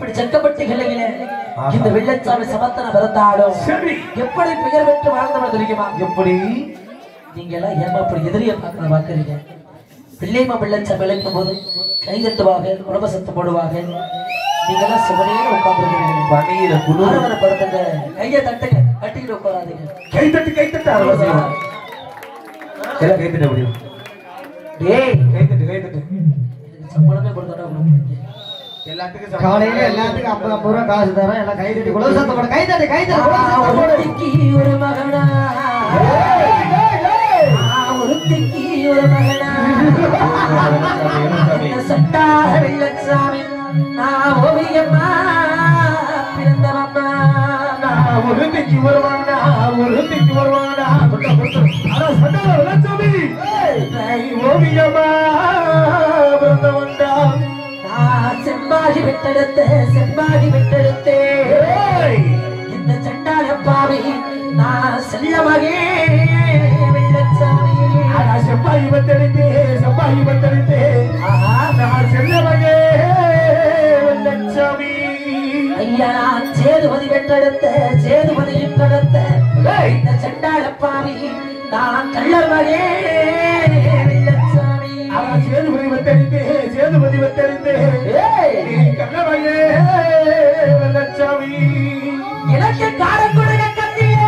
இப்படி செக்கப்பட்டு கிளையில இந்த வெள்ளச்சாமி சமத்தன பிறந்தாலும் சரி எப்படி பெயர் பெற்று வாழ்ந்தவன் தெரியுமா எப்படி நீங்க எல்லாம் ஏமா அப்படி எதிரிய பார்க்க பாக்குறீங்க பிள்ளைமா வெள்ளச்சாமி விளைக்கும் போது கை தட்டுவாங்க உடம்ப சத்தம் போடுவாங்க நீங்க எல்லாம் சுவரையே உட்கார்ந்துருக்கீங்க பனியில குளிர் ஆரவரை படுத்துங்க கையை தட்டுங்க கட்டிக்கிட்டு உட்காராதீங்க கை தட்டு கை தட்டு அறுவை செய்வோம் எல்லாம் கை தட்ட முடியும் டேய் கை தட்டு கை தட்டு இதுக்கு சம்பளமே கொடுத்தா கொடுப்பீங்க எல்லாத்துக்கும் சமம். காலையில எல்லாத்துக்கும் ஐம்பது ஐம்பது ரூபா காசு தரேன் எல்லாம் கை தட்டி குலவு சத்தம் போடு கை தட்டி கை தட்டி குலவு சத்தம் போடு. ஒருத்திக்கு ஒரு மகனா ஒருத்திக்கு ஒரு மகனா இந்த சட்டார வெள்ளச்சாமி நான் ஓவியம்மா பிறந்தவம்மா நான் உறுதிக்கு வருவானா உறுதிக்கு வருவானா கொண்டா, கொண்டா. அட, சண்டாள வெள்ளச்சாமி. நீ ஓவியமா பிறந்தவன்டா. நான் செம்பாகி விட்டெடுத்த செம்பாகி விட்டெடுத்தே இந்த சண்டாள பாவி நான் செல்லமகே வெள்ளச்சாமி அட, செவ்வாய் வந்தெடுத்தே, செவ்வாய் வந்தெடுத்தே. ஆஹா நான் செல்லவகே வெள்ளச்சாமி. ஐயா நான் சேதுபதி வெட்டெடுத்த சேதுபதி வெட்டெடுத்த ஏய், இந்த சண்டாள பாவி நான் கள்ளர் மகே வெள்ளச்சாமி அட, சேதுபதி வந்தெடுத்தே, சேதுபதி வந்தெடுத்தே. ஏய், நீ கள்ளவகே வெள்ளச்சாமி. எனக்கு காரம் கொடுங்க கத்தியே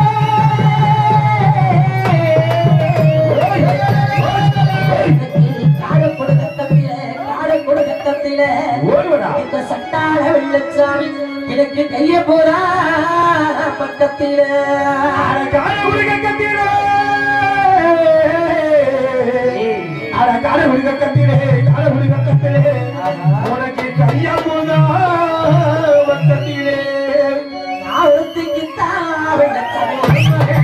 காரம் கொடுங்க கத்தியில காரம் கொடுங்க கத்தியில ஓடுவடா. இந்த சண்டாள வெள்ளச்சாமி எனக்கு கைய போறா பக்கத்தில அட, காலை உருக கத்திரே. அட, காலை உருக கத்திரே, காலை உருக கத்திரே. உனக்கு கையா போதா வட்டத்திலே. நான் ஒருத்திக்கு தான் வெள்ளச்சாமி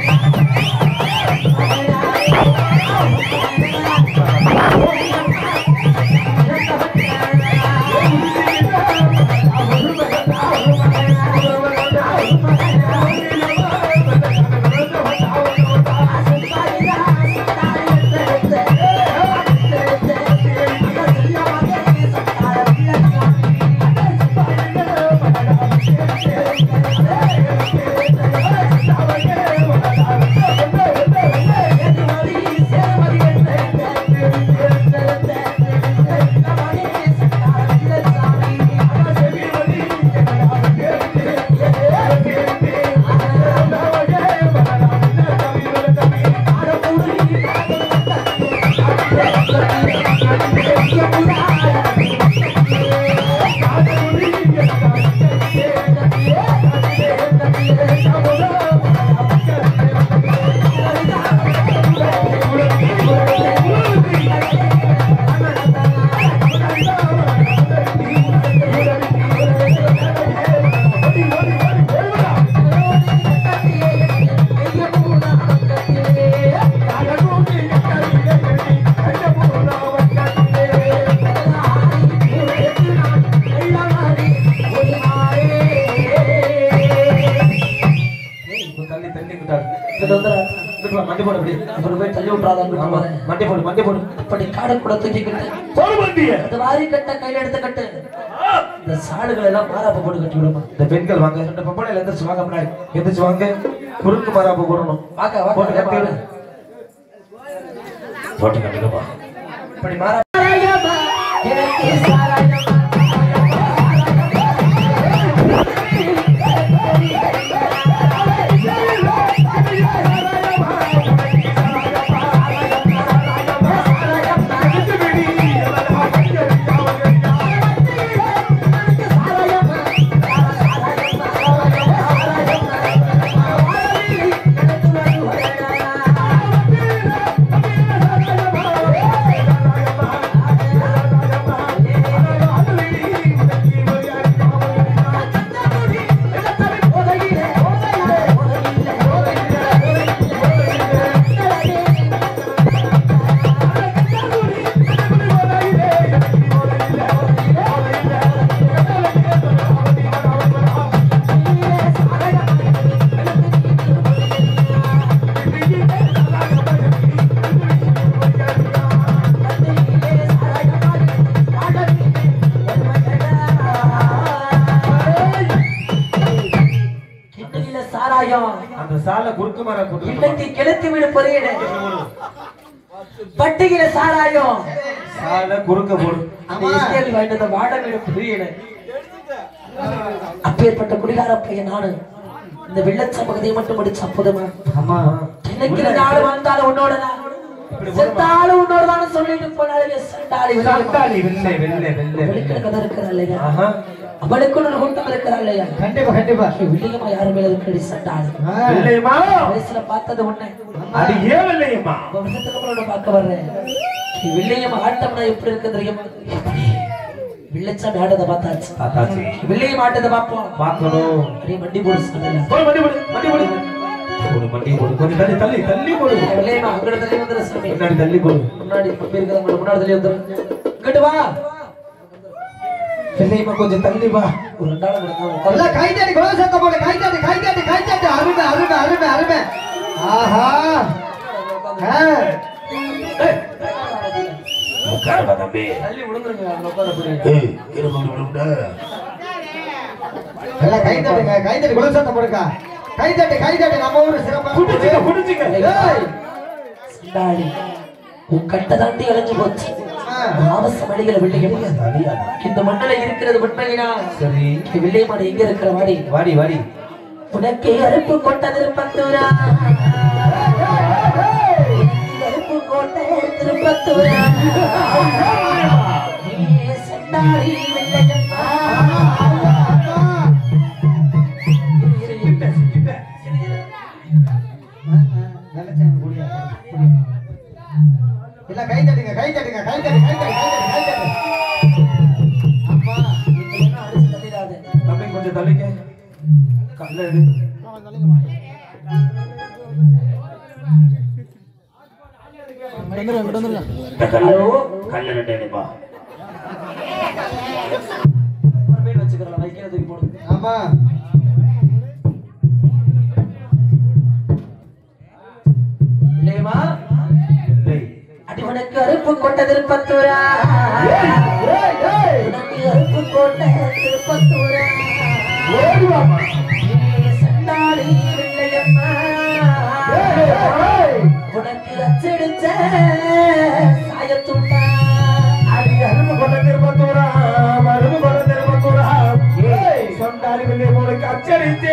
இப்ப தள்ளி தள்ளி விட்டாரு. இது வந்து இங்கிட்டு வா, மண்டி போடு அப்படியே. அப்புறம் போய் தள்ளி விட்டுறாதான் ஆமா, மண்டி போடு மண்டி போடு அப்படி காடை கூட தூக்கிக்கிட்டு போடு மண்டிய அந்த வாரி கட்ட கையில எடுத்து கட்டு இந்த சாடுகள் எல்லாம் மாறாப்ப போட்டு கட்டி விடுமா இந்த பெண்கள் வாங்க ரெண்டு பொம்பளை எந்திரிச்சு வாங்க முன்னாடி எந்திரிச்சு வாங்க குறுக்கு மராப்பு போடணும் வாக்கா போட்டு வாக்கா கட்டி விடு. போட்டு கட்டிக்கப்பா இப்படி மாறா எனக்கு சாராயமா ஆ சாராயம் அந்த சாலை குறுக்கு மரம் போட்டு இன்னைக்கு கெளுத்தி வீடு பொரியடு பட்டிகிற சாராயம் சாலை குறுக்க போடு அந்த இஸ்ரேல் வாய்ந்தத வாட வீடு பொரியடு அப்பேற்பட்ட குடிகார பையன் நானு இந்த வெள்ளச்ச பகுதியை மட்டும் முடிச்சு அற்புதமா ஆமா இன்னைக்கு நாடு வாழ்ந்தாலும் உன்னோட செத்தாலும் உன்னோட தான் சொல்லிட்டு போனாலே சண்டாளி சண்டாளி வெள்ளை வெள்ளை வெள்ளை அவளுக்கு வெள்ளை கதை இருக்கிறா இல்லையா ஆஹா அவளுக்கு ஒரு கூட்டம் இருக்கிறா இல்லையா கண்டிப்பா கண்டிப்பா வில்லியம்மா யாரு மேல இருக்கடி சண்டாளி ஆ. வெள்ளையம்மா வயசுல பார்த்தது ஒண்ணு அது ஏன் வெள்ளையம்மா ரொம்ப வருஷத்துக்கு அப்புறம் உன்னை பார்க்க வர்றேன் வில்லியம் ஆட்டம்னா எப்படி இருக்கு தெரியுமா வில்லச்சாமி ஆட்டத்தை பார்த்தாச்சு தாத்தாச்சி வில்லியம் ஆட்டத்தை பார்ப்போம் பார்க்கணும் அப்படியே மண்டி போடு சொல்லல போடு மண்டி போடு மண்டி போடு போடு மண்டி போடு கொஞ்சம் தள்ளி தள்ளி தள்ளி போடு வில்லியம்மா அங்கிட்ட தள்ளி வந்துரு சாமி முன்னாடி தள்ளி போடு முன்னாடி தம்பி இருக்கிறவங்க முன்னாடி தள்ளி வந்துரு இங்கிட்டு வா வெள்ளையம்மா கொஞ்சம் தள்ளி வா ஒரு ரெண்டாவது உட்காரு எல்லாம் கை தட்டி குலவு சத்தம் போடு கை தட்டி கை தட்டி கை தட்டி அருமை அருமை அருமை அருமை ஆஹா ஆ. உட்காருப்பா தம்பி தள்ளி விழுந்துருங்க அதுல உட்கார போறீங்க ஏய் இரும்பு விடுவிட எல்லாம் கை தட்டுங்க கை தட்டி குலவு சத்தம் போடுங்க கை தட்டி கை தட்டி நம்ம ஊரு குடிச்சுக்க சிறப்பாக குடிச்சுக்க ஏய். சண்டாளி உன் கட்டை தாண்டி அலைஞ்சு போச்சு ஆ. அவசர வழிகளை வில்லியம் இந்த மண்ணில இருக்கிறது உண்மையினா சரி வில்லியமான எங்க இருக்கிற மாதிரி வாடி வாடி உனக்கு அறுப்பு கொட்ட திருப்பத்தூரா அறுப்பு கோட்டை திருப்பத்தூரா நீ செண்டாரி வெள்ளையம்மா. இரு, இரு, இரு. வெள்ளச்சாமி கூடியா? எல்லாம் கை தட்டுங்க கை தட்டுங்க கை தட்டு கை தட்டு கை தட்டு கை தட்டு அம்மா இப்ப என்ன அடிச்சு தள்ளிடாத. தம்பி கொஞ்சம் தள்ளிக்க கல்ல எடு இந்த கல்லு கல்லு ரெண்டேப்பா ஒரு மீன் வச்சுக்கிறலாம் வைக்கிறது தூக்கி போடு ஆமா இல்லையம்மா வெள்ளை அடிவனுக்கு அறுப்பு கொட்ட திருப்பத்தூரா ஏய் ஏய் உனக்கு அறுப்பு கோட்டை திருப்பத்தூரா ஓடுவாமா நீ செண்டாரி வெள்ளையம்மா உனக்கு அச்சடிச்ச சாயத்துண்டா அடி அரும்பு கொண்ட திருப்பத்தூரா மரும்பு கொண்ட திருப்பத்தூரா ஏய் சொண்டாரி வெள்ளை போடுக்கு அச்சடித்தே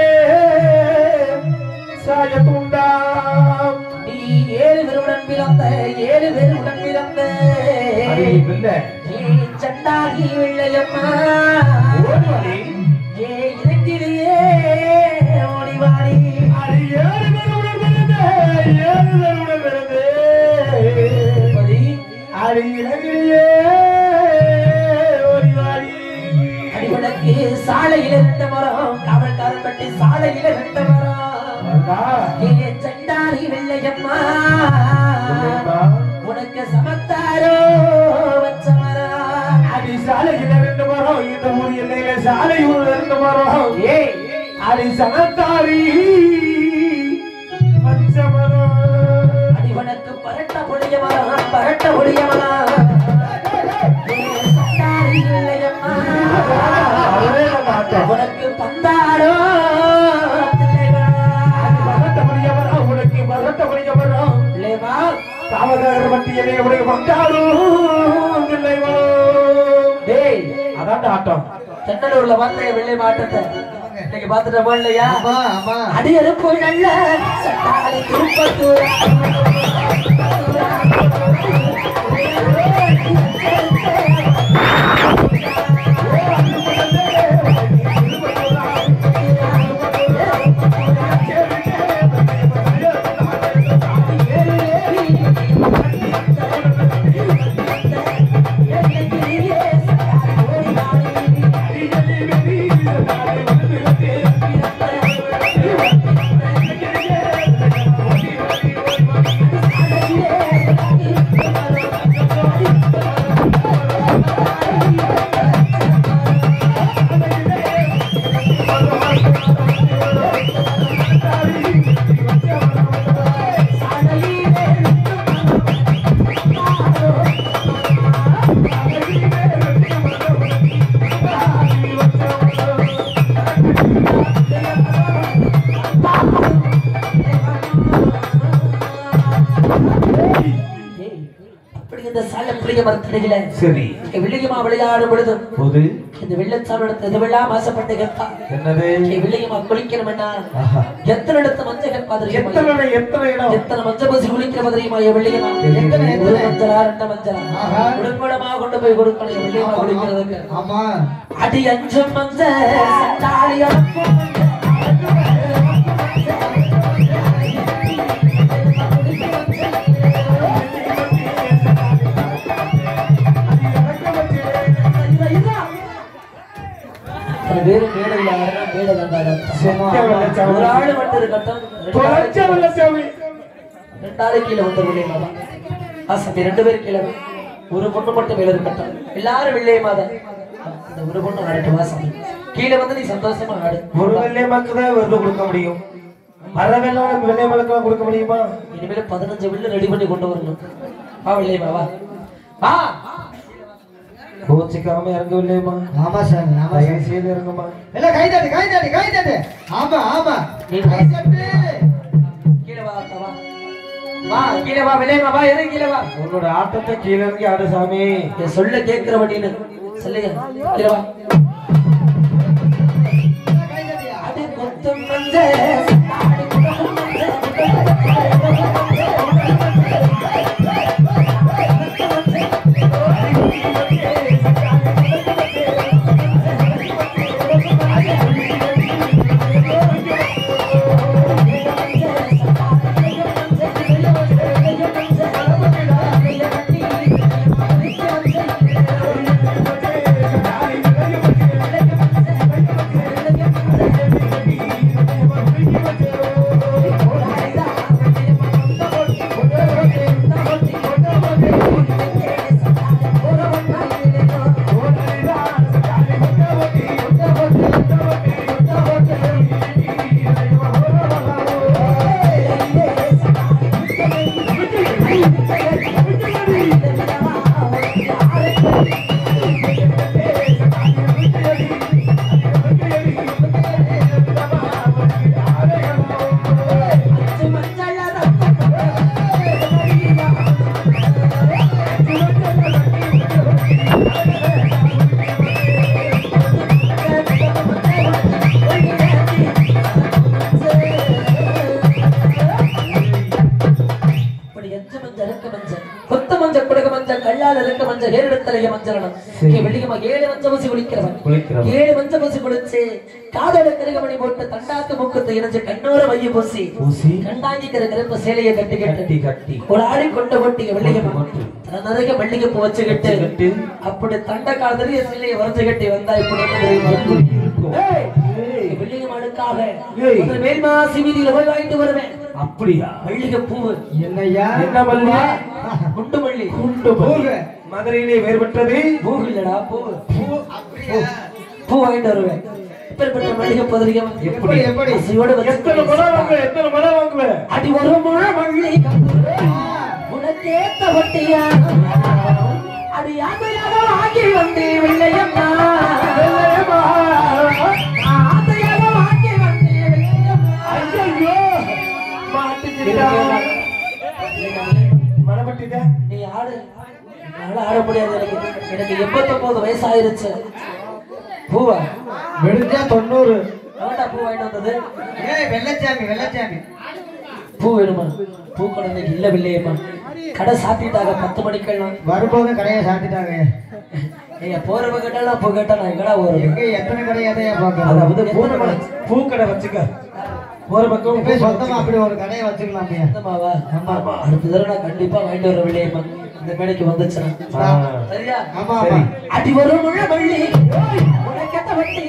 சாயத்துண்டா நீ ஏழு பேருடன் பிறந்த ஏழு பேருடன் பிறந்த அடி வெள்ளை நீ சண்டாகி வெள்ளையம்மா ஓடுவாடி ஏ இறங்கிலேயே ஓடிவாடி அடி ஏழு பேருடன் பிறந்தே ஏழு பேருடன் பிறந்தே பதி, அடி இலங்கையே ஓடிவாடி அடிவனுக்கு சாலையில ரெண்டு மரம் காவல்காரன் பட்டி சாலையில ரெண்டு மரம் அண்ணா, ஏ சண்டாகி வெள்ளையம்மா வெள்ளையம்மா. உனக்கு சமத்தாரோ வச்ச மரம் அடி சாலையில ரெண்டு மரம் இந்த ஊர் எல்லையில சாலை ஊர் ரெண்டு மரம் ஏய் அடி சனத்தாரி பச்சை மரம் அடிவனுக்கு பரட்ட புளிய மரம் பரட்ட புளிய மரம் ஏ சண்டாகி வெள்ளையம்மா அவரே நம்ம ஆட்டம். உனக்கு பந்தாரோ வரட்டபடிய மரம், உனக்கு வரட்டபடிய மரம். பிள்ளைவா காவலர் வட்டியிலே உனக்கு வந்தாலும் இல்லை மரம். டேய் அதான்டா ஆட்டம் தென்னலூர்ல பார்த்த வெள்ளை மாட்டத்தை இன்னைக்கு பார்த்துட்டோமா இல்லையா ஆமா ஆமா அடி அறுப்பு நல்ல சட்டாளி திருப்பத்தூர் ஆ வெள்ளிய மரத்தடியில சரி வெள்ளியம்மா விளையாடும் பொழுது போது இந்த வெள்ளச்சாமி எடுத்து இது வெள்ளாம ஆசைப்பட்டு கேட்பா என்னது வெள்ளியம்மா குளிக்கணும்னா ஆஹா. எத்தனை இடத்து மஞ்சள் கேட்பா தெரியுமா எத்தனை எத்தனை இடம் எத்தனை மஞ்சள் பசி குளிக்கிற தெரியுமா என் வெள்ளியம்மா எத்தனை, ஒரு எத்தனை? மஞ்சளா ரெண்டு மஞ்சளா ஆஹா. உடம்படமா கொண்டு போய் கொடுக்கணும் என் வெள்ளியம்மா குளிக்கிறதுக்கு ஆமா அடி அஞ்சு மஞ்ச சண்டாளி அனுப்பும் அத்தனை பேரும் மேடையில் ஆடுனா மேடை தாண்டாடா. செத்த வெள்ளச்சாமி. ஒரு ஆளு மட்டும் இருக்கட்டும் ரெண்டு ஆளு தொலைச்ச வெள்ளச்சாமி ரெண்டு ஆளு கீழே வந்து விளையமா தான் ஆசம்பி ரெண்டு பேரும் கீழே ஒரு பொண்ணு மட்டும் மேல இருக்கட்டும் எல்லாரும் வெள்ளையமா தான் இந்த ஒரு பொண்ணு ஆடட்டும் வாசம்பி கீழே வந்து நீ சந்தோஷமா ஆடு ஒரு வெள்ளை மக்கள் தான் விருது கொடுக்க முடியும் அரை வெள்ளை வெள்ளை மக்கள் கொடுக்க முடியுமா இனிமேல பதினஞ்சு வில்லு ரெடி பண்ணி கொண்டு வரணும் வா வெள்ளையமா வா வா கோச்சிக்காம இறங்கவில்லையம்மா ஆமா சாமி ஆமா சாமி தயவு செய்து இறங்குமா எல்லாம் கை தட்டு கை தட்டு கை தட்டு ஆமா ஆமா நீ கை தட்டு கீழே வா அக்கா, வா வா கீழே வா வெள்ளையமா வா எதுவும் கீழே வா உன்னோட ஆட்டத்தை கீழே இறங்கி ஆடு சாமி என் சொல்ல கேட்கிற வண்டின்னு சொல்லுங்க கீழே வா அடி கொத்தும் மஞ்சள் அடி கொத்தும் இப்படி எஞ்ச மஞ்சள் இருக்க மஞ்சள் கொத்த மஞ்சள் குடக மஞ்சள் கல்லால் இருக்க மஞ்சள் ஏறெடுத்தலைய மஞ்சள் வெள்ளிகமா ஏழு மஞ்சள் பசி குளிக்கிறவன் குளிக்கிறவன். ஏழு மஞ்சள் பசி குளிச்சு காதோட கருகமணி போட்டு தண்டாக்கு முக்கத்தை இணைச்சு கண்ணோர மைய பூசி ஊசி கண்டாங்கிக்கிற கருப்பு சேலையை கட்டி கட்டி கட்டி கட்டி ஒரு ஆடி கொண்ட கொட்டிங்க வெள்ளிகமா கொண்டு. நிறைய மல்லிகை பூ வச்சுக்கிட்டு வச்சுக்கிட்டு. அப்படி தண்ட காலத்துல சிலையை வரைஞ்சு கட்டி வந்தா இப்படி என்ன தெரியுமா? எப்படி இருக்கும்? ஏய், ஏய், வெள்ளிகை மாடுக்காக ஏய். முதல்ல மேல்மாசி வீதியில போய் வாங்கிட்டு வருவேன் அப்படியா மல்லிகை பூவு என்னய்யா என்ன மல்லி குண்டு மல்லி குண்டு மல்லி. மதுரையிலே வேறுபட்டது பூ இல்லடா பூ பூ அப்படியா பூ வாங்கிட்டு வருவேன் இப்பேற்பட்ட மல்லிகை பதவிகம் எப்படி எப்படி பசியோட எத்தனை வச்சு மடம் வாங்குவ எத்தனை மடம் வாங்குவ அடி ஒரு முழ மல்லி உனக்கேத்த வட்டியா அடி ஆசையாக வாங்கி வந்தே வெள்ளையம்மா ஆசையாக வாங்கி வந்தே வெள்ளையம்மா ஐயோ மாட்டிக்கிட்டா மடப்பட்டிட்ட நீ ஆடு என்னால ஆட முடியாது எனக்கு எனக்கு எண்பத்தொன்பது வயசாயிருச்சு பூவா விடுஞ்சா தொண்ணூறு எவன்டா பூ வாங்கிட்டு வந்தது ஏய் வெள்ளச்சாமி வெள்ளச்சாமி பூ வேணுமா பூ கடை இன்னைக்கு இல்ல இல்லையேம்மா கடை சாத்திட்டாங்க பத்து மணிக்கெல்லாம் வரும்போது கடையை சாத்திட்டாங்க நீங்க போறவங்க கேட்டா பூ கேட்டா நான் எங்கடா ஒரு எங்க எத்தனை கடையாதையா பாக்குறது அதாவது பூ பூக்கடை வச்சுக்க ஒரு பக்கம் போய் சொந்தமா அப்படி ஒரு கடையை வச்சுக்கலாமே மாவா அடுத்த தடவை நான் கண்டிப்பா வாங்கிட்டு வர வில்லையம்மா இந்த மேடைக்கு வந்துச்சுன்னா ஆ. சரியா ஆமா சரி. ஆமா அடி வரும் முழ வள்ளி உனக்கெத்த வட்டி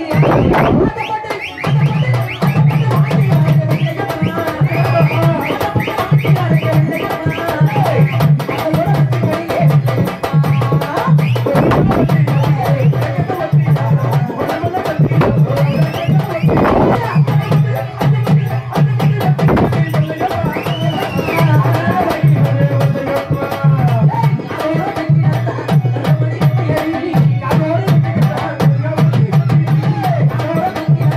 ஆ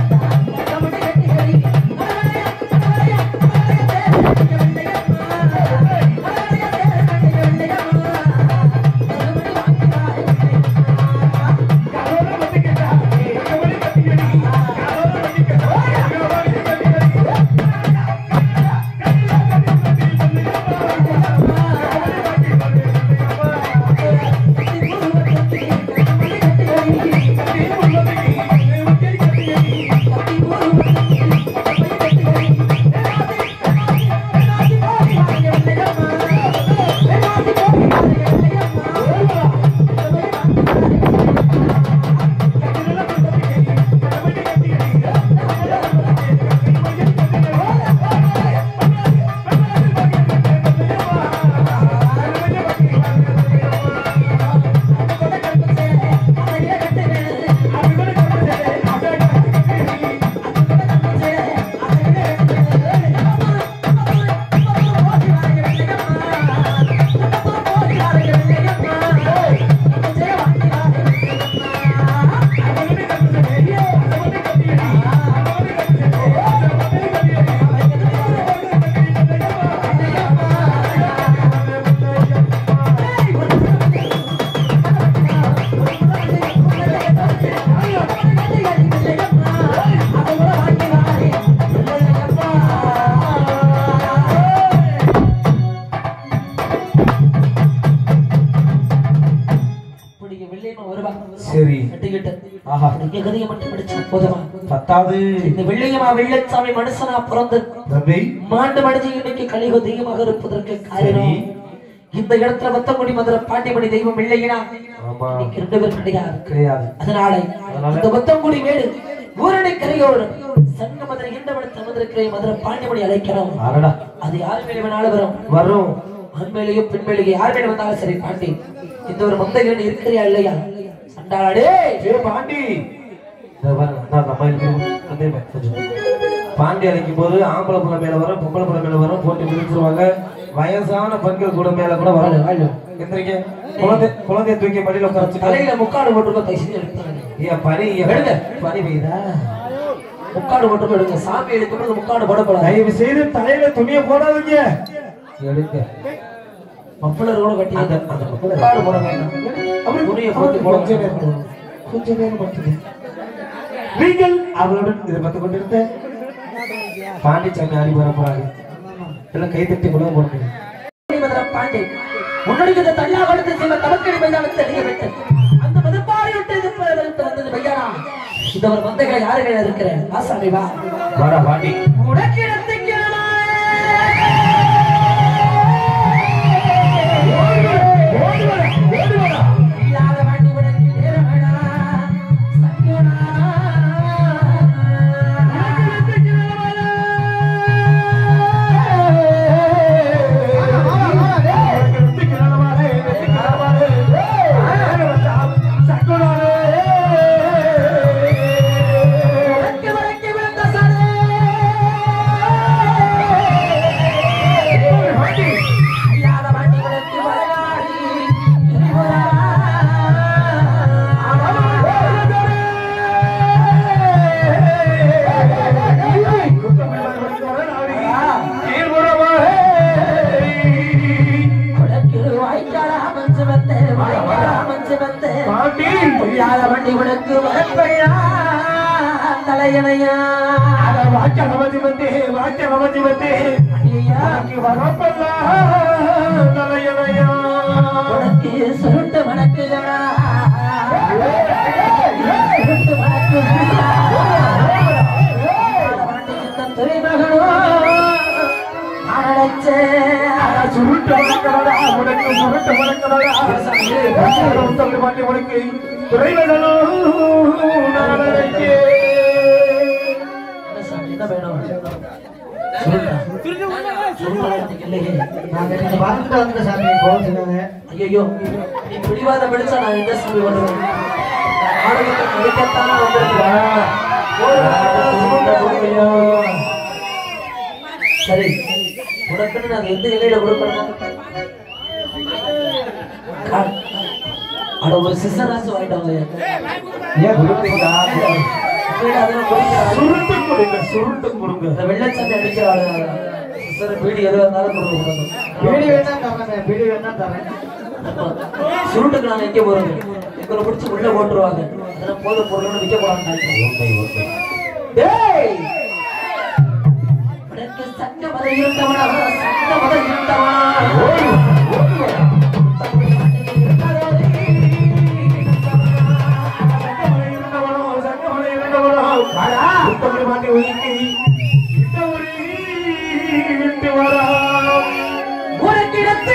அந்த கதையை மட்டும் படிச்சா போதுமா பத்தாவது இந்த வெள்ளையமா வெள்ளச்சாமி மனுஷனா பிறந்து தம்பி மாண்டு மடிஞ்சு இன்னைக்கு கலியுக தெய்வமாக இருப்பதற்கு காரணம் இந்த இடத்துல வத்தங்குடி மதுரை பாண்டிமணி தெய்வம் வெள்ளையனா ஆமா இன்னைக்கு ரெண்டு பேர் கிடையாது கிடையாது அதனால இந்த வத்தங்குடி மேடு ஊரணி கரையோடு சங்க மதுரை இண்டவன் தமதிருக்கிற மதுரை பாண்டிமணி அழைக்கிறோம் அடடா அது யார் மேலே வேணாலும் வரும் வரும் ஆண் மேலேயோ பெண் மேலேயோ யார் மேலே வந்தாலும் சரி பாண்டி இந்த ஒரு மந்தைகள் இருக்கிறியா இல்லையா சண்டாடே ஏ பாண்டி இத பாருங்க, அதான் அந்த அம்மா இருக்கு. அதே மாதிரி கொஞ்சம். பாண்டி அழைக்கும் போது ஆம்பளை புள்ள மேல வரும் பொம்பளை புள்ள மேல வரும் போட்டு விரிச்சிருவாங்க வயசான பெண்கள் கூட மேல கூட வரும் எந்திரிக்க குழந்தை குழந்தைய தூக்கி மடியில உட்கார வச்சுக்க தலையில முக்காடு போட்டுருக்கோம் தைசி எடுத்தாங்க ஏன் பனி எடுங்க. பனி பெய்யுதா முக்காடு போட்டுருக்கோம் எடுங்க சாமி எடுக்கும்போது முக்காடு போடக்கூடாது தயவு செய்து தலையில துணியை போடாதீங்க எடுங்க மப்பளர் கூட கட்டி அந்த அந்த பக்கம் முக்காடு போட வேண்டாம் அப்படி துணியை போட்டு போட கொஞ்சம் நேரம் கொஞ்சம் நேரம் மட்டும் நீங்கள் அவளுடன் இதை பார்த்து கொண்டிருந்த பாண்டிச்சாமி ஆடி வர போறாங்க எல்லாம் கை தட்டி உணவு போடுங்க மதுரை பாண்டி முன்னாடி இந்த தள்ளா கொடுத்து செய்வ தமக்கடி மைதானத்தை அறிய விட்டு அந்த மதுப்பாறை விட்டு இது பிறகு வந்தது பையனா இந்த ஒரு மந்தைகளை யாரு மேல இருக்கிற ஆசாமி வா வாடா பாண்டி தலையணையா உனக்கு சுருட்டு வணக்குகளா சுருட்டு வணக்குகளா இந்த துறைமகனோ அழைச்சே சுருட்டு வணக்கடா உனக்கு சுருட்டு வணக்கடா உத்தமி பாண்டி உனக்கு துறைவனோ நான் அழைக்கே என்ன சாமி, என்ன வேணும் சுருட்டா? சுருட்டா எனக்கு இல்லையே. நாங்க நீங்க பார்த்துட்டு வந்துட்ட சாமி போக சொன்னாங்க ஐயையோ, நீ பிடிவாதம் பிடிச்சா நான் என்ன சாமி பண்ணுவேன்? நான் நாடகத்தை முடிக்கத்தானே வந்திருக்கிறேன். ஒரு நாடகம் சுருட்ட முடியும். சரி உனக்குன்னு நான் எந்த நிலையில கொடுக்கணும் கா- அட ஒரு சிசராச்சும் வாங்கிட்டாங்க ஏன் கொடுப்பீங்களா அதெல்லாம் கொடுக்கிறாங்க சுருட்டு கொடுங்க சுருட்டு கொடுங்க இந்த வெள்ளச்சண்டை அடிக்கிறாள் சிஸ்டர் பீடி எதுவாக இருந்தாலும் கொடுக்கக்கூடாது பீடி வேணா தரேன் பீடி வேணா தரேன் சுருட்டுக்கு நாங்கள் எங்கே போறது எங்களை பிடிச்சி உள்ள போட்டுருவாங்க அதெல்லாம் போத பொருளோட விற்க போறாங்க உண்மை உண்மை டேய் உனக்கு சங்க மதம் இருந்தவனா சங்க மதம் இருந்தவனா உத்தமி பாண்டி ஒதுக்கி இந்த ஊரில் விட்டு வரா உனக்கு இடத்தை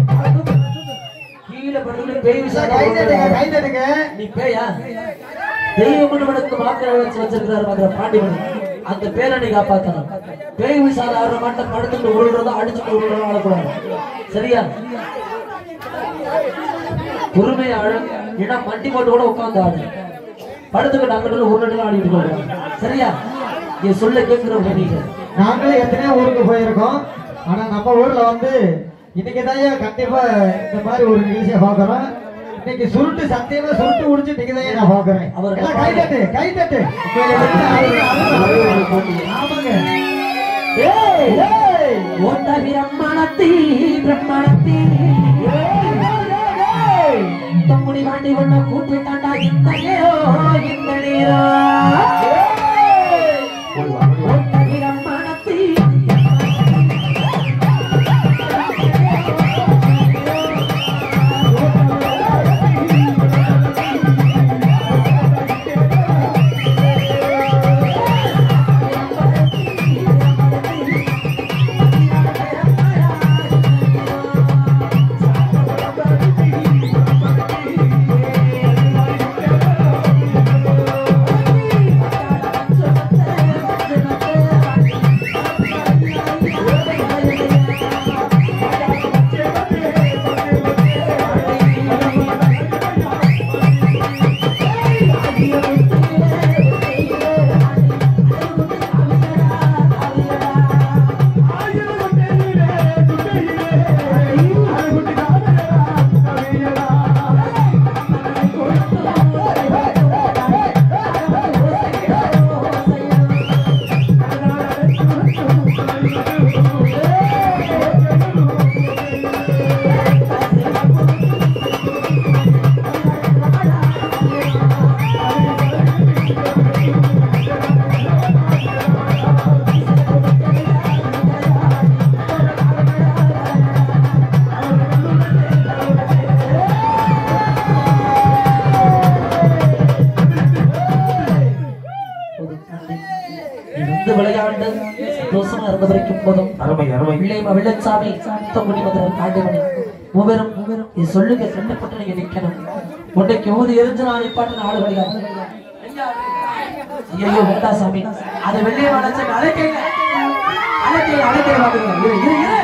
கீழே படுத்து பேய் கை தட்டுங்க விசாரிக்க கை தட்டுங்க நீ பேயா தெய்வம் மனுக்கு மாத்திரை வச்சு வச்சிருக்கிறாரு மதுரை பாண்டிமணி அந்த பேரை நீ காப்பாத்தணும் பேய் விசால ஆடுற மாட்டை படுத்துட்டு உருள்றதோ அடிச்சுட்டு உருள்றதோ ஆடக்கூடாது சரியா பொறுமையா ஆடு இடம் மண்டி போட்டு கூட உட்கார்ந்து ஆடு படுத்துக்கிட்டு அங்கிட்டு உருண்டு ஆடிட்டு போடுவாங்க சரியா நீ சொல்ல கேட்கிறவங்க நீங்க நாங்களே எத்தனையோ ஊருக்கு போயிருக்கோம் ஆனா நம்ம ஊர்ல வந்து இன்னைக்கு தான் கண்டிப்பா இந்த மாதிரி ஒரு நிகழ்ச்சியை பார்க்கறோம் இன்னைக்கு சுருட்டு சத்தியமா சுருட்டு உடிச்சு இன்னைக்கு தான் நான் பார்க்கறேன் அவர் எல்லாம் கை தட்டு கை தட்டு ஆமாங்க ஏய் ஏய் ஓட்ட பிரம்மணத்தி பிரம்மணத்தி தம்முடி வாண்டி ஒண்ண கூட்டி தாண்டா இந்த நேரோ இந்த நேரோ ஓட்ட பிரம்மணத்தி இருந்து விளையாண்டு சந்தோஷமா இருந்த வரைக்கும் போதும் அருமை அருமை பிள்ளைமா வெள்ளச்சாமி முத்தங்குடி மதுரை பாண்டிமணி மூவரும் மூவரும் இது சொல்லுங்க கண்டுபட்டு நீங்க நிக்கணும் உன்னைக்கு ஊதி எரிஞ்சு நான் நிப்பாட்டு நாடு கிடையாது ஐயோ வெண்டா சாமி அது வெள்ளைய வளர்ச்சி அழைக்கல அழைக்கல அழைக்கல பாத்துக்கலாம் இரு இரு இரு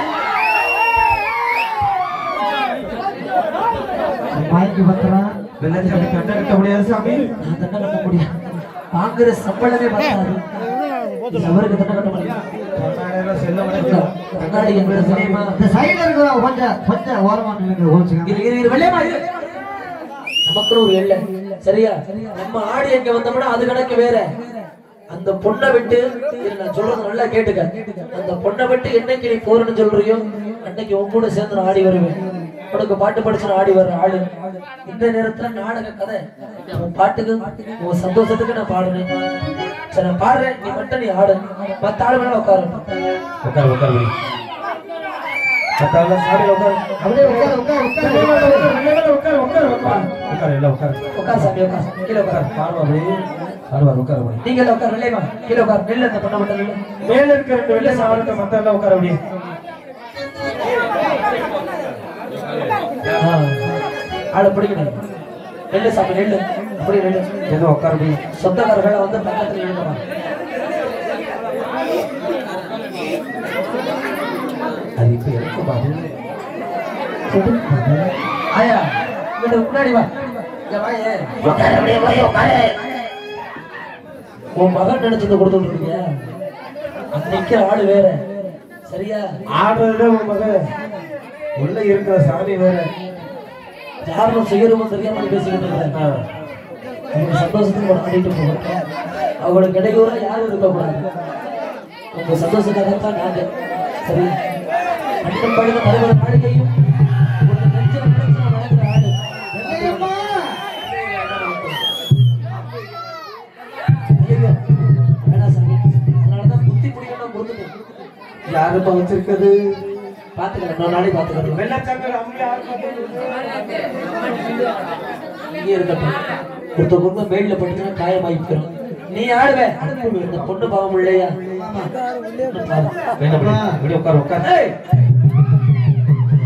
வாங்கி பத்திரம் வெள்ளச்சாமி கட்ட கட்ட முடியாது சாமி நான் தண்டை கட்ட முடியும் வாங்குற சம்பளமே பத்தாது இது அவருக்கு தண்டை கட்ட முடியும் கண்ணாடியெல்லாம் செல்ல முடியாது கண்ணாடி என்பது சினிமா இந்த சைடுல இருக்கிற கொஞ்சம் கொஞ்சம் ஓரமா நில்லுங்க ஓச்சுங்க இரு இரு இரு வெள்ளையமா இரு நமக்குன்னு ஒரு எல்லை சரியா நம்ம ஆடி எங்க வந்தோம்னா அது கணக்கு வேற அந்த பொண்ணை விட்டு இரு, நான் சொல்றது நல்லா கேட்டுக்க அந்த பொண்ணை விட்டு என்னைக்கு நீ போறேன்னு சொல்றியோ அன்னைக்கு உன் கூட சேர்ந்து நான் ஆடி வருவேன் உனக்கு பாட்டு படிச்சு நான் ஆடி வர்ற ஆளு இந்த நேரத்துல நாடக கதை உன் பாட்டுக்கு உன் சந்தோஷத்துக்கு நான் பாடுறேன் சரி நான் பாடுறேன் நீ மட்டும் நீ ஆடு மத்த ஆளு வேணா உட்காரு உட்கார் உட்கார் வை. மத்தவங்க சாப்பிட உட்கார் அப்படியே உட்காரு உட்காரு உட்காரு உட்கார் உட்கார் உட்கார் உட்கார் எல்லாம் உட்கார் உட்கார் சாமி உட்கார் கீழே உட்கார் பார்வா அப்படி பார்வா உட்கார் அப்படி நீங்க எல்லாம் உட்கார் வெள்ளையமா கீழே உட்கார் நெல் அந்த பொண்ணை மட்டும் நில்லு. மேல இருக்க ரெண்டு வெள்ளை சாப்பிட்டு மத்த எல்லாம் உட்கார் அப்படி ஆ. ஆளை பிடிக்கணும் நெல்லு சாமி நெல்லு அப்படி நெல்லு ஏதோ உட்கார் அப்படி சொந்தக்காரர்களை வந்து பக்கத்துல எழுதணும் அது இப்ப எனக்கு பாரு ஆயா இங்கிட்ட முன்னாடி வா இங்க வா ஏன் உட்காரு அப்படியே போய் உட்காரு உன் மகன் நினைச்சதை கொடுத்துட்டு இருக்கீங்க அங்க நிக்கிற ஆளு வேற சரியா ஆடுறதுல உன் மகன் உள்ள இருக்கிற சாமி வேற யாரும் செய்யறவங்க தெரியாம நீ பேசிக்கிட்டு இருக்கிறேன் அவங்க சந்தோஷத்துக்கு ஒரு ஆடிட்டு போகணும் அவங்களுக்கு இடையூறா யாரும் இருக்கக்கூடாது உங்க சந்தோஷத்துக்காகத்தான் நாங்க சரி அண்ணன் படுத்த தலைவர் மாளிகையும் உங்க நெஞ்சில நினைச்சு நான் வணங்குற ஆளு. வெள்ளையம்மா ஐயையோ, வேணாம் சாமி. அதனாலதான் புத்தி பிடிக்கணும் கொடுத்துட்டேன். யாருப்பா வச்சிருக்கிறது பாத்துக்கிறேன் இன்னொரு நாளைக்கு பாத்துக்கிறேன் வெள்ளச்சங்கர் அவங்க யாரு இங்கே இருக்கட்டும் கொடுத்த பொண்ணு மேட்ல பட்டுச்சுன்னா காயமாகி போயிடும் நீ ஆடுவே இந்த பொண்ணு பாவம் இல்லையா வேணாம் இப்படி உட்கார் உட்கார்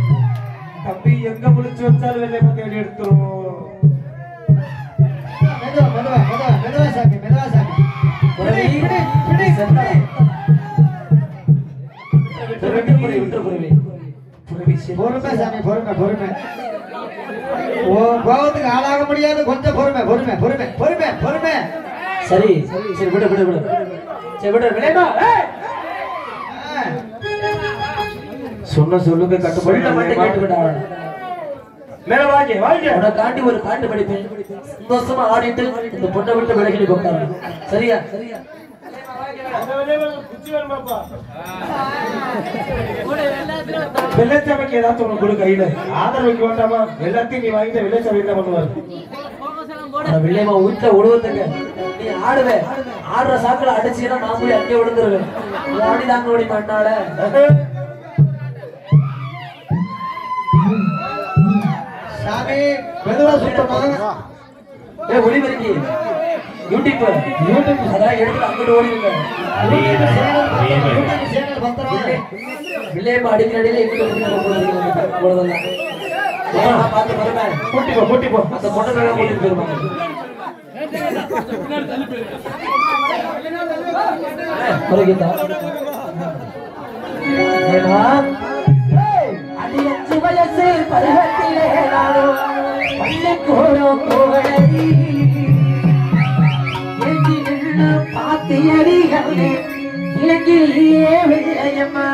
தம்பி எங்க முடிச்சு வச்சாலும் வெள்ளை தேடி எடுத்துரும் மெதுவா மெதுவா மெதுவா மெதுவா சாமி மெதுவா சாமி குருவி, பிடி, பிடி, செத்தா. பிடி. விட்டு குருவி, விட்டு குருவி. குருவி செத்தா. பொறுமை சாமி பொறுமை பொறுமை ஓ கோபத்துக்கு ஆளாக முடியாது கொஞ்சம் பொறுமை பொறுமை பொறுமை பொறுமை பொறுமை சரி சரி விடு விடு விடு சரி விடு விளையாடா ஏய் ஆ. சொன்ன சொல்லுக்கு சொல்ல கட்டுப்படி மட்டும் கேட்டுக்கிட்டா மேல வாங்க வாங்க உனக்காண்டி ஒரு பாட்டு படிப்பேன் சந்தோஷமா ஆடிட்டு இந்த பொண்ணை விட்டு விலகி உட்காரு சரியா சரியா வெள்ளச்சாமிக்கு ஏதாச்சும் ஒண்ணு கொடு கையில ஆதரவுக்கு வேண்டாமா எல்லாத்தையும் நீ வாங்கிட்ட வெள்ளச்சாமி என்ன பண்ணுவாரு அந்த வெள்ளையம்மா வீட்டுல விடுவதுங்க நீ ஆடுவே ஆடுற சாக்குல அடிச்சீன்னா நான் போய் அங்கே விழுந்துருவேன் நீ ஆடி தாங்க ஓடி மாட்டாள சாமி மெதுவா சுத்தணும் ஏ ஒளிபெருக்கி யூடியூப் யூடியூப் அதான் எடுத்து அங்கிட்டு ஓடிடுங்க யூடியூப் சேனல் யூடியூப் சேனல் பத்திரம் வெள்ளையம்மா அடிக்கிற அடியில எங்கிட்ட ஓடிடுங்க அவ்வளவுதான் ஏன் நான் பார்த்து வருவேன் கூட்டி போ கூட்டி போ அந்த பொண்ணு நல்லா கூட்டிட்டு போயிருவாங்க குறைக்குதா ஏன்னா அடி அஞ்சு வயசு பருவத்திலே நானும் பள்ளிக்கூடம் போகலடி எஞ்சி நின்று பாத்தியடி கண்ணு இலங்கிலேயே வெள்ளையம்மா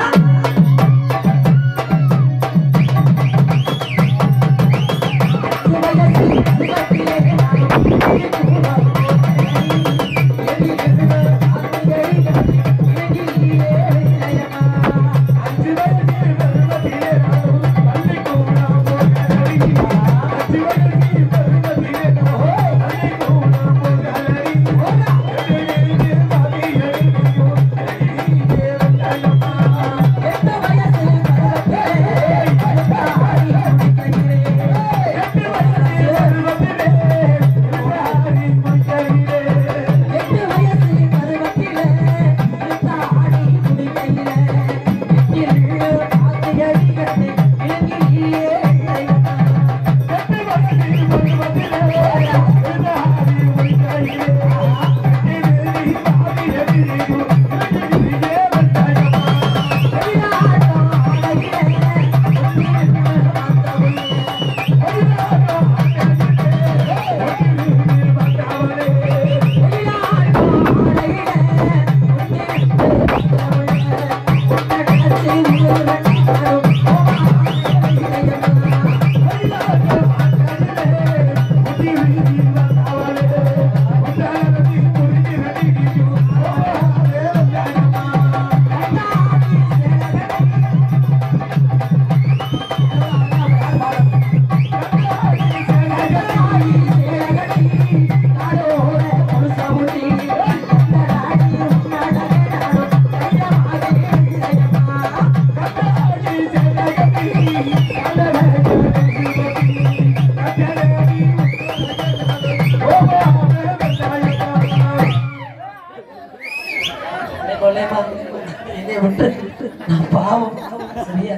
கொள்ளையம்மா, என்னை விட்டு நான் பாவம் சரியா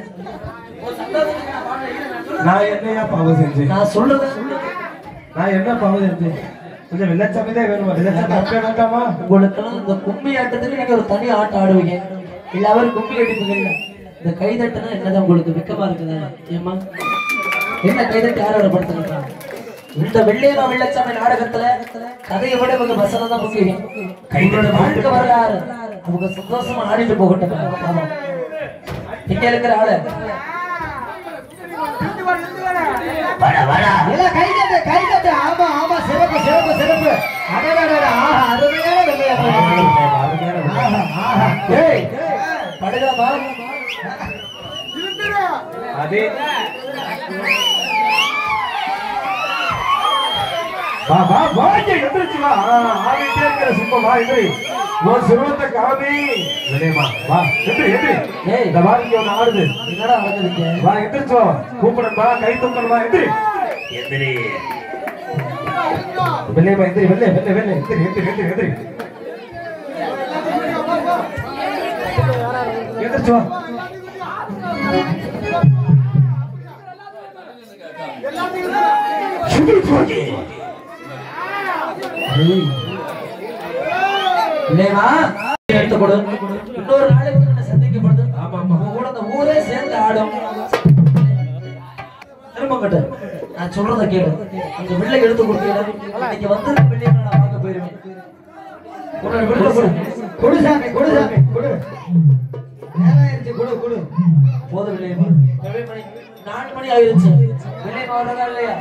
நான் என்னையா பாவம் செஞ்சேன் நான் சொல்றத நான் என்ன பாவம் செஞ்சேன் கொஞ்சம் வெள்ளச்சாமி தான் வேணுமா வெள்ளச்சாமி அப்பே வேண்டாமா உங்களுக்கெல்லாம் இந்த கும்மி ஆட்டத்துக்கு நீங்க ஒரு தனி ஆட்டம் ஆடுவீங்க இல்ல அவர் கும்மி அடிப்பீங்க இல்ல இந்த கைதட்டுனா என்னதான் உங்களுக்கு வெக்கமா இருக்குதா ஏமா என்ன கைதட்டு யார் படுத்துறா இந்த வெள்ளையமா வெள்ளச்சாமி நாடகத்துல கதையை விட இவங்க வசனம் தான் முக்கியம் கைதட்டு வாழ்க்கை வரலாறு அவங்க சந்தோஷமா ஆடிட்டு போகட்டும் ஆமா. இங்க இருக்கிற ஆளு எல்லாம் கை தட்டு கை தட்டு ஆமா ஆமா சிறப்பு சிறப்பு சிறப்பு அடடடட ஆஹா அருமையான வெள்ளையம்மா ஆஹா ஆஹா ஏய் படுகிறப்பா அதே வா வா வா இங்க எந்திரிச்சு வா ஆ, ஆடிட்டே இருக்கிற சிம்மம் வா எந்திரி உன் சிறுவத்தை காமி வினயமா வா எந்திரி எந்திரி ஏய். இந்த வா இங்க ஒண்ணு ஆடுது என்னடா வந்துருக்கீங்க வா எந்திரிச்சு வா கூப்பிடணுமா கை தூக்கணுமா எந்திரி எந்திரி வெள்ளையம்மா எந்திரி வெள்ளை வெள்ளை வெள்ளை எந்திரி எந்திரி எந்திரி எந்திரி எந்திரிச்சு வா சுடி போடி சரி இல்லையா எடுத்து கொடு இன்னொரு நாளைக்கு உன்னை சந்திக்கப்படுது ஆமா, ஆமா. உன் கூட அந்த ஊரே சேர்ந்து ஆடும் திரும்ப கட்டு நான் சொல்றத கேளு அந்த வில்லை எடுத்து கொடுத்தீங்க இன்னைக்கு வந்து பிள்ளைய நான் பார்க்க போயிருவேன் உன்னோட வில்லை கொடு கொடு சாமி கொடு சாமி கொடு நேரம் ஆயிடுச்சு கொடு கொடு போதும் இல்லையா மணி நாலு மணி ஆயிருச்சு வில்லை வரதா இல்லையா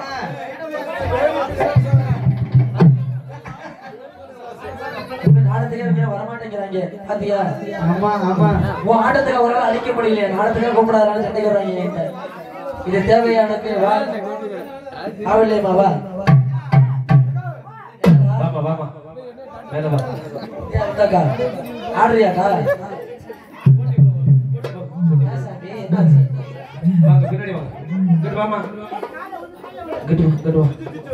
நாடத்துக்கே இவங்க வரமாட்டேங்கிறாங்க பாத்தியா ஆமா ஆமா உன் ஆட்டத்துக்கு அவரால் அழிக்க முடியல நாடத்துக்கே கூப்பிடாதாலும் சண்டைக்கு வர்றாங்க என்கிட்ட. இது தேவையானக்கு வா ஆவில்லையம்மா வா வாமா வாமா மேல வா ஏன் வந்தாக்கா ஆடுறியாக்கா சாமி, என்னாச்சு? வாங்க பின்னாடி வாங்க இங்கிட்டு வாமா இங்கிட்டு வா, இங்கிட்டு வா.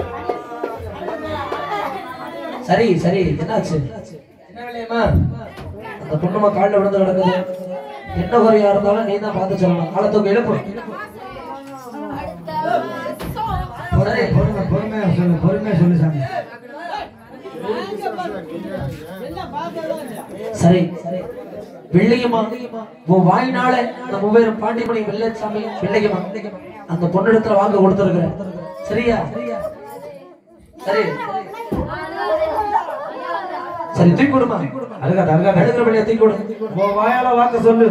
சரி சரி என்னாச்சு என்ன வேலையம்மா அந்த பொண்ணுமா காலில் விழுந்து கிடக்குது என்ன குறையா இருந்தாலும் நீ தான் பார்த்து சொல்லணும் காலத்துக்கு எழுப்பு பொறுமை பொறுமை பொறுமையா சொல்லு பொறுமையா சொல்லு சாமி சரி வெள்ளையம்மா உன் வாயினால அந்த மூவேரும் பாண்டிமணி வெள்ளச்சாமி வெள்ளையம்மா அந்த பொண்ணிடத்துல வாங்க கொடுத்துருக்குறேன் சரியா சரி சரி தூக்கி கொடுமா அருகாத அருகாத எடுக்கிற வெளியே தூக்கி கொடு உன் வாயால வாக்க சொல்லு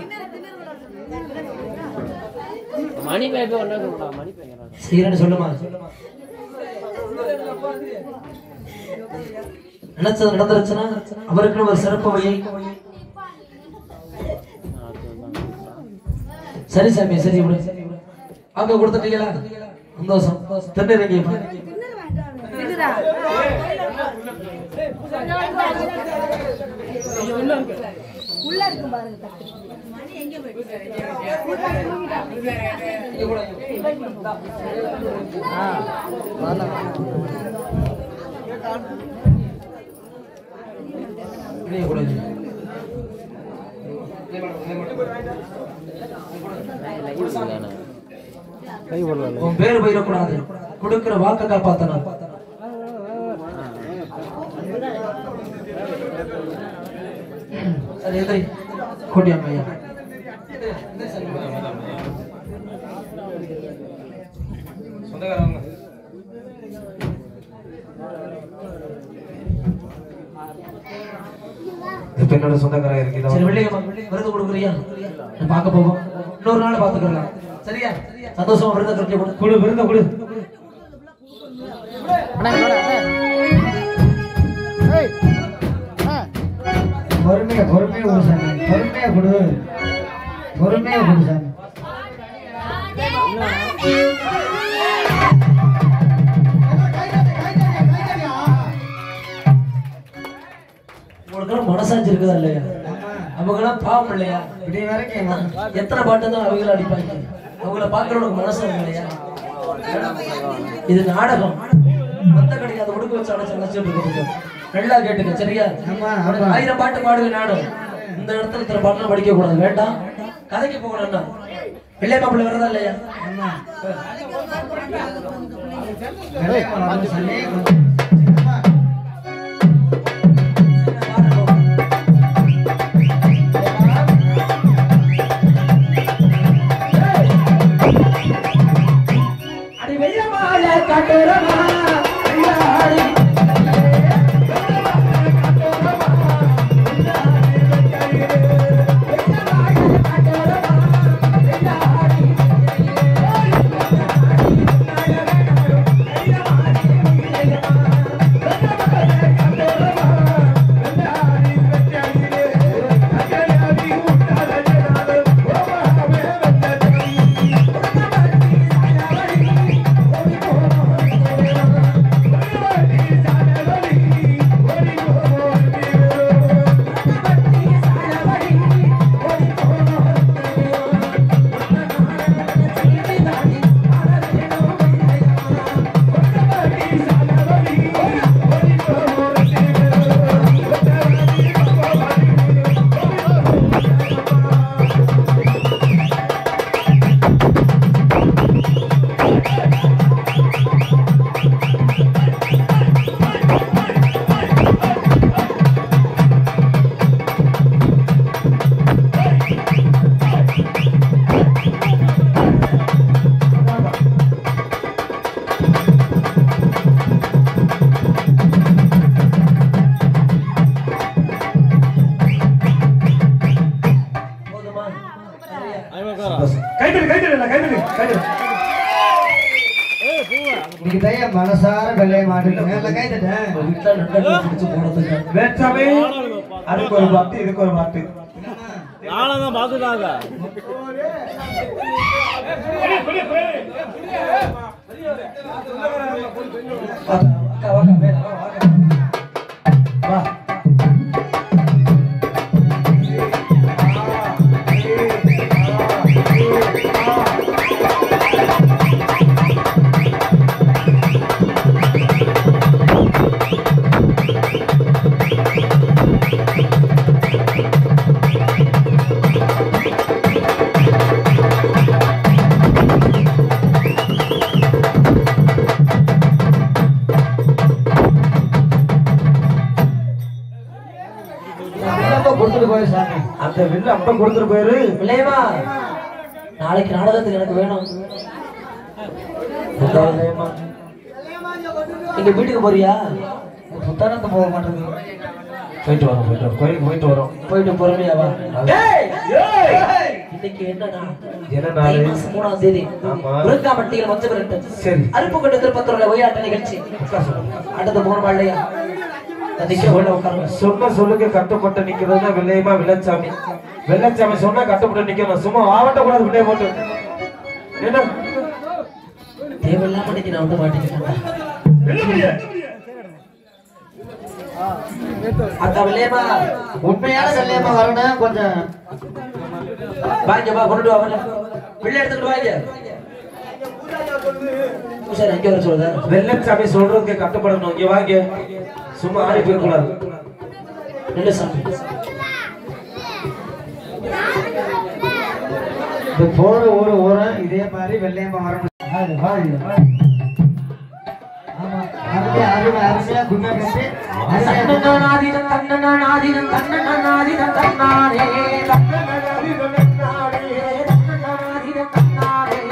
மணி பேப்பர் ஒன்று மணி பேப்பர் செய்யறேன்னு சொல்லுமா நினைச்சது நடந்துருச்சுன்னா அவருக்குன்னு ஒரு சிறப்பு வையை சரி சாமி சரி விடு அங்க கொடுத்துட்டீங்களா சந்தோஷம் திருநெருங்கி உள்ள இருக்கும் பாருங்க தட்டு. மணி எங்க போயிட்டு உன் பேர் போயிடக்கூடாது கொடுக்கிற வாக்க காப்பாத்தணும் சரி எதிரி கூட்டியாங்க ஐயா சொந்தக்காரங்க இந்த பெண்ணோட சொந்தக்காரங்க சரி இருக்கிறதா வெள்ளியம்மா விருது கொடுக்குறியா நான் பார்க்க போவோம் இன்னொரு நாள் பார்த்துக்கலாம் சரியா சந்தோஷமா விருது கட்டி கொடு கொடு விருந்த கொடு பொறுமையா பொறுமையா கொடு சாமி பொறுமையா கொடு பொறுமையா கொடு சாமி உங்களுக்கு மனசாட்சி இருக்குதா இல்லையா அவங்களாம் பாவம் இல்லையா இப்படி வரைக்கும் வா. எத்தனை பாட்டு தான் அவங்கள அடிப்பாங்க அவங்கள பாக்குறவனுக்கு மனசு இருக்கு இல்லையா இது நாடகம் மத்த கிடைக்காத உடுக்க வச்சு அடைச்சு அடைச்சிட்டு இருக்கு நல்லா கேட்டுக்க சரியா ஆமா ஆமா ஆயிரம் பாட்டு பாடுவேன் நானும் இந்த இடத்துல இத்தனை பாட்டுலாம் படிக்க கூடாது வேண்டாம் கதைக்கு போகணும்னா வெள்ளை மாப்பிள்ளை வரதா இல்லையா ஆமா வெள்ளையம்மா வரணும் சாமி. ஆமா. அடி வெள்ளமால காட்டுறமா வெள்ளாடி வெள்ளமால மனசார வெள்ளைய மாட்டுக்கு மேல கை தட்டேன் உங்க வீட்டுல நண்பர்கள் பிடிச்சு போனதுக்கு வேற்றாமே அதுக்கு ஒரு பாட்டு இதுக்கு ஒரு பாட்டு நாளதான் பாத்துட்டாங்க அக்கா வாக்கா மேல வா, வாக்கா வா ரொம்ப கொடுத்துட்டு போய் சாமி அந்த வில்லு அப்ப கொடுத்துட்டு போயிரு இல்லையம்மா நாளைக்கு நாடகத்துக்கு எனக்கு வேணும் புத்தாவதேமா. நீங்க வீட்டுக்கு போறியா புத்தானத்தை போக மாட்டேங்குது போயிட்டு வரோம் போயிட்டு வரோம் கோயிலுக்கு போயிட்டு வரோம் போயிட்டு பொறுமையா வா ஏய், ஏய். இன்னைக்கு என்னன்னா என்ன தை நாளு? மாசம் மூணாம் தேதி ஆமா. முருங்காமட்டியில் மொத்த விரட்டு சரி அருப்புக்கோட்டை திருப்பத்தூர்ல ஒய்யாட்ட நிகழ்ச்சி உட்கார் சொல்லுங்க. அடுத்த மூணு இல்லையா நிக்க உள்ள உட்காருங்க சொன்ன சொல்லுக்கு கட்டுப்பட்டு நிக்கிறது தான் வில்லையமா வில்லச்சாமி வெள்ளச்சாமி சொன்னா கட்டுப்பட்டு நிக்கணும் சும்மா வாவட்ட கூடாது வில்லைய போட்டு என்ன தேவையில்லாம இன்னைக்கு நான் வந்து மாட்டேங்கிறேன் அக்கா வில்லையம்மா உண்மையான வெள்ளையம்மா வரணும் கொஞ்சம் வாங்க வா கொண்டு வா வரல பிள்ளை எடுத்துட்டு வாங்க சரி எங்க வர சொல்லுதா வெள்ளச்சாமி சொல்றதுக்கு கட்டுப்படணும் இங்க வாங்க சும்மா ஆடி போயிட கூடாது நல்ல சாமி இந்த போற ஊரு ஊரம் இதே மாதிரி வெள்ளையம்மா வரணும் வாழு, வாழு. ஆமா, அருமையா, அருமையா, அருமையா கும்மி கட்டி, அருமையா தன்னநாதினம் தன்னநாதினம் தன்னநாதினம் தன்னாரே தன்னநாதினம் தன்னாரே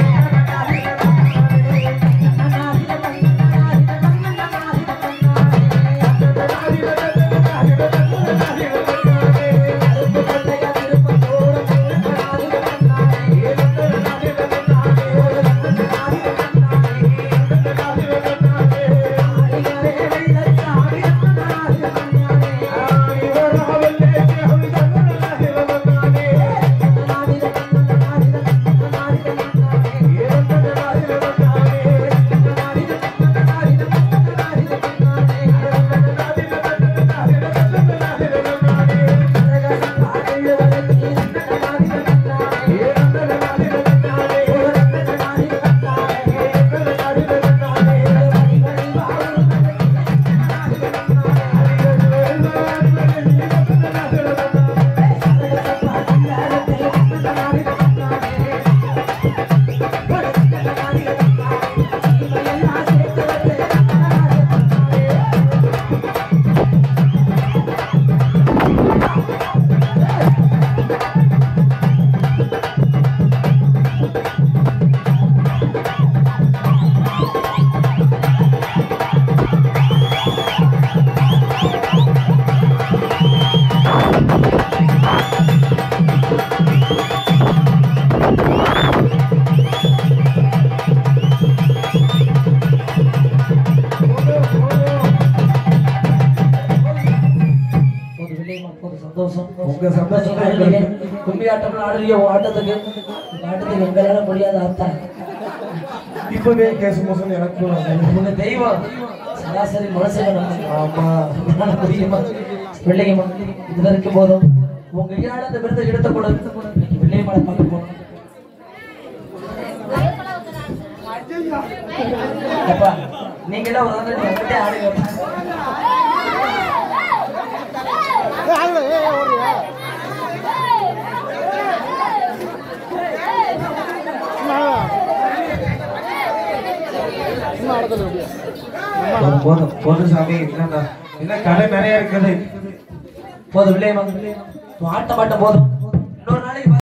போது வில்லையம்மா, போது சந்தோஷம் உங்க சந்தோஷம் தான் நீங்க எங்களுக்கு. கும்மி ஆட்டம் ஆடுறிய உன் ஆட்டத்துக்கு இந்த ஆட்டத்துக்கு எங்களால முடியாத அத்தா இப்பவே கேசு மோசம் எனக்கு உங்க தெய்வம் சராசரி மனசுல நம்ம ஆமா என்னால முடியுமா பிள்ளைங்கம்மா இதுல இருக்கும் போதும் உங்க கையால அந்த விருதை எடுத்த கூட இன்னைக்கு பிள்ளையம்மாளை பார்க்க போனோம் அப்பா நீங்க எல்லாம் ஒரு நாள் என்கிட்ட ஆடுங்க போதும், போதும் போதும் சாமி என்னடா இன்னும் கடை நிறைய இருக்குது போதும் பிள்ளையம்மா ஆட்டம் ஆட்டம் போதும் இன்னொரு நாளைக்கு